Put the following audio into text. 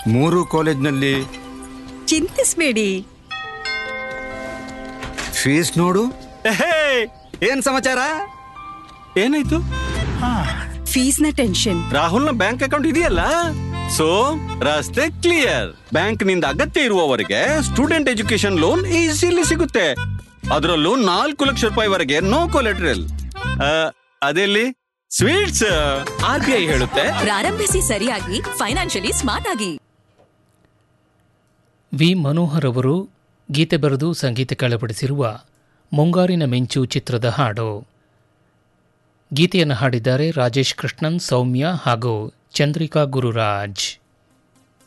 ಮೂರು ಕಾಲೇಜ್ನಲ್ಲಿ ಚಿಂತಿಸ್ಬೇಡಿ ಫೀಸ್ ನೋಡು ಎಹೇ, ಏನ್ ಸಮಾಚಾರ ಏನಾಯ್ತು ಫೀಸ್ನ ಟೆನ್ಷನ್ ರಾಹುಲ್ನ ಬ್ಯಾಂಕ್ ಅಕೌಂಟ್ ಇದೆಯಲ್ಲ ಸೊ ರಸ್ತೆ ಕ್ಲಿಯರ್ ಬ್ಯಾಂಕ್ ನಿಂದ ಅಗತ್ಯ ಇರುವವರೆಗೆ ಸ್ಟೂಡೆಂಟ್ ಎಜುಕೇಶನ್ ಲೋನ್ ಈಸಿಲಿ ಸಿಗುತ್ತೆ ಅದರಲ್ಲೂ ನಾಲ್ಕು ಲಕ್ಷ ರೂಪಾಯಿವರೆಗೆ ನೋ ಕೊಲೆಟ್ರಲ್ ಅದೆಲ್ಲಿ ಸ್ವೀಟ್ಸ್ ಆರ್ ಬಿ ಐ ಹೇಳುತ್ತೆ ಪ್ರಾರಂಭಿಸಿ ಸರಿಯಾಗಿ ಫೈನಾನ್ಷಿಯಲಿ ಸ್ಮಾರ್ಟ್ ಆಗಿ ವಿ ಮನೋಹರ್ ಅವರು ಗೀತೆ ಬರೆದು ಸಂಗೀತ ಕಳಪಡಿಸಿರುವ ಮುಂಗಾರಿನ ಮಿಂಚು ಚಿತ್ರದ ಹಾಡು ಗೀತೆಯನ್ನು ಹಾಡಿದ್ದಾರೆ ರಾಜೇಶ್ ಕೃಷ್ಣನ್ ಸೌಮ್ಯ ಹಾಗೂ ಚಂದ್ರಿಕಾ ಗುರುರಾಜ್